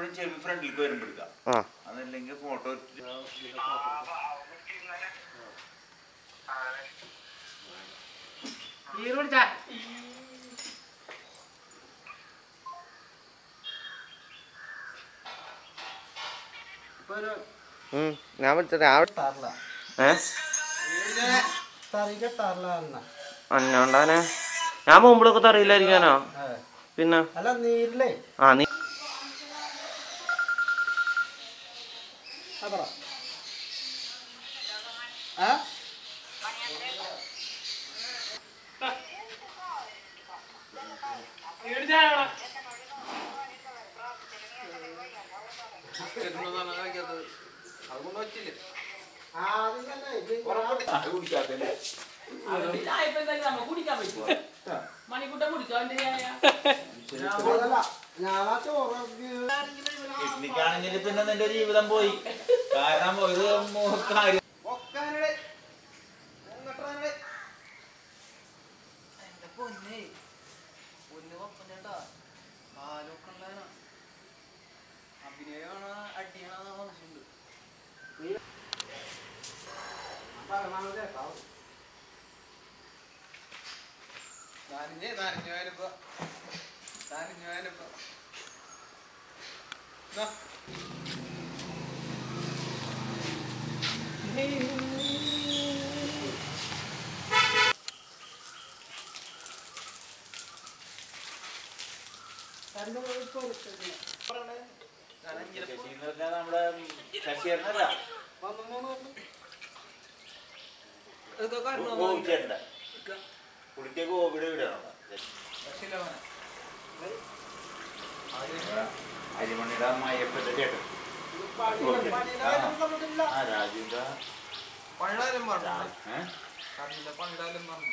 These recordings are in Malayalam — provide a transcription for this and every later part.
ചെവി ഫ്രണ്ടിലേക്ക് വരുമ്പോൾ എടുക്കാം ആ അതല്ലെങ്കിൽ ഫോട്ടോ ഉം. ഞാൻ വിളിച്ചത് രാവിലെ ഏ അന്നോണ്ടാനെ ഞാൻ മുമ്പിലൊക്കെ തറിയില്ലായിരിക്കാനോ പിന്നെ അല്ല നീരില്ലേ ആ നീ ആ പറ ആ ആദ്യം തന്നെ ഇത് കുടിക്കാത്തല്ലേ അതല്ല ഞാനാ ചോറ് കിഡ്നിക്കാണെങ്കിൽ പിന്നെ നിന്റെ ജീവിതം പോയി കാരണം ഒരു മൂ- കാര്യം ഒക്കാനടെ എങ്ങട്ടാനടെ എന്റെ പൊന്നെ പൊന്ന് പപ്പനേട്ടാ കാലൊക്കെ ഉള്ളതാ അഭിനയമാണ് അടിയാണെന്ന് മനസ്സിലുണ്ട് പറഞ്ഞാൽ കേട്ടാവും നനഞ്ഞ് നനഞ്ഞു പോയാലിപ്പോ നനഞ്ഞു പോയാലിപ്പോ ദാ. നനഞ്ഞിട്ട് ശശി എന്ന് പറഞ്ഞാൽ നമ്മുടെ ശശിയറിനല്ല ഇതൊക്കെ കാരണം ഗോപിച്ചേട്ടൻ്റെ പുള്ളിക്ക് ഗോപിയുടെ വീടാണ് രക്ഷയില്ല മോനെ. അരിമണിയുടെ അമ്മായിയപ്പൻ്റെ ചേട്ടൻ ആ രാജുവിൻ്റെ പണ്ടാലും പറഞ്ഞു ഏഹ് കണ്ടില്ല പണ്ടാലും പറഞ്ഞു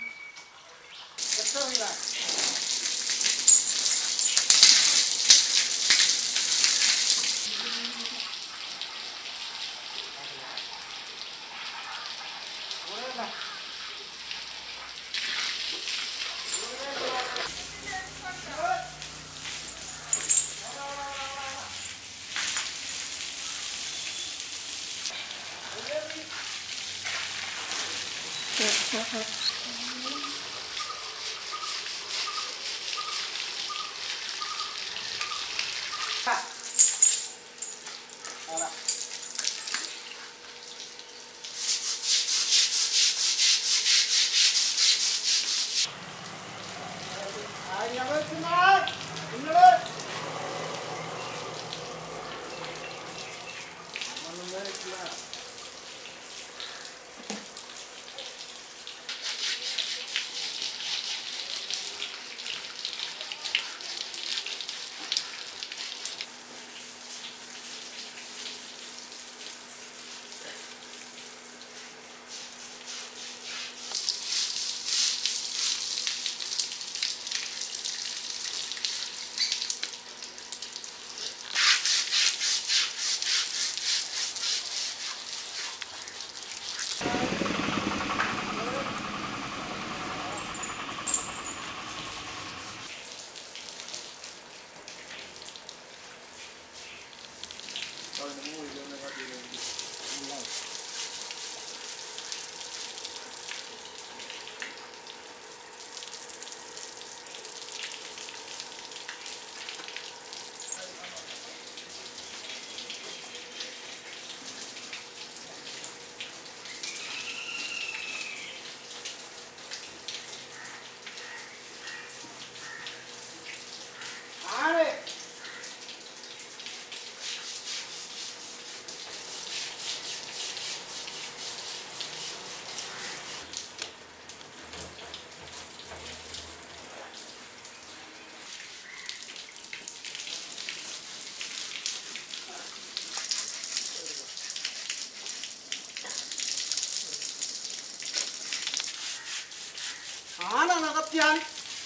ആണകത്യാൻ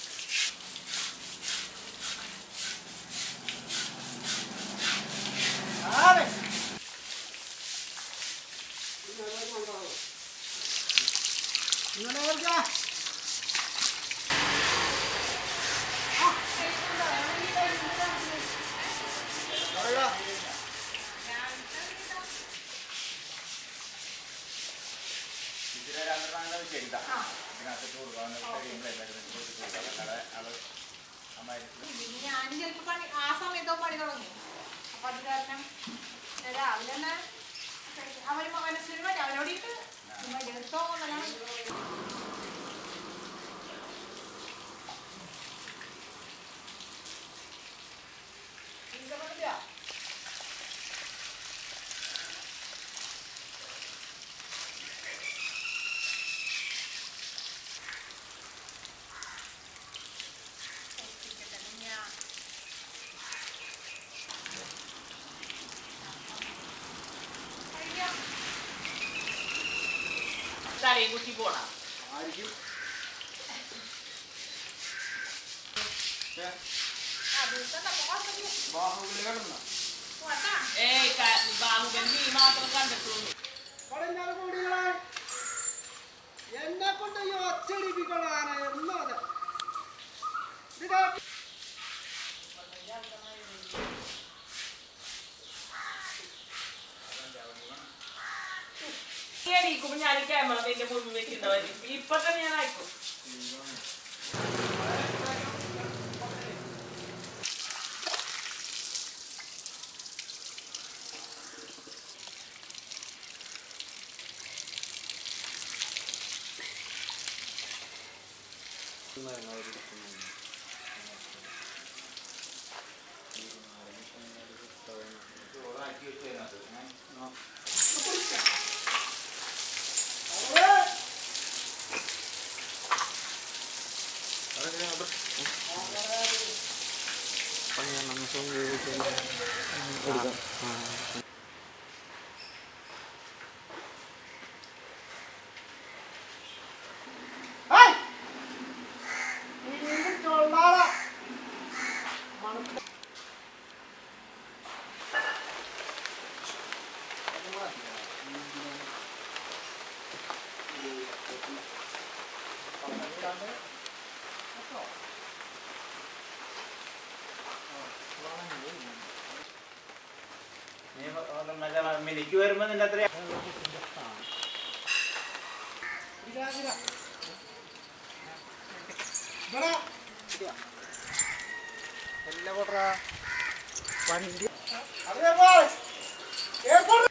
ആരെ ഇങ്ങനെ കളിക്കാ പറയാ ചിലപ്പോ പണി ആ സമയത്തോ പണി തുടങ്ങും അപ്പൊ അത് കാരണം ഞാൻ രാവിലെ തന്നെ അവര് മനസ്സിൽ മതി അവനോട് എടുത്തോ എന്നല്ലാണ് തലയും കുത്തി പോണം ബാഹുബലി കിടന്ന ഏയ് ക- ബാഹുബലി നീ മാത്രം കണ്ടിട്ടുള്ളൂ പടഞ്ഞാറ് കൂടികളെ എന്നെ കൊണ്ട് ഈ ഒച്ചടിപ്പിക്കണാണ് എന്നോ അത് ഇത് കേട്ട് നീ എണീക്കുമ്പോ ഞാൻ ക്യാമറ നിന്റെ മുമ്പിൽ വെക്കുന്നവര് ഇപ്പൊ തന്നെ ഞാൻ അയക്കും ചോറാക്കി വെച്ചു അതിനകത്ത്. ഹായ് ഇത് ചൊള്ളാളാ നീ മ- മറ്റേ മിനിക്ക് വരുമ്പോ നിന്റെ അത്ര എല്ലാം കൊട്രാ വണ്ടി അതേപോലെ എയർപോർട്ട്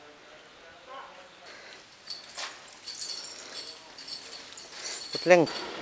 Putling.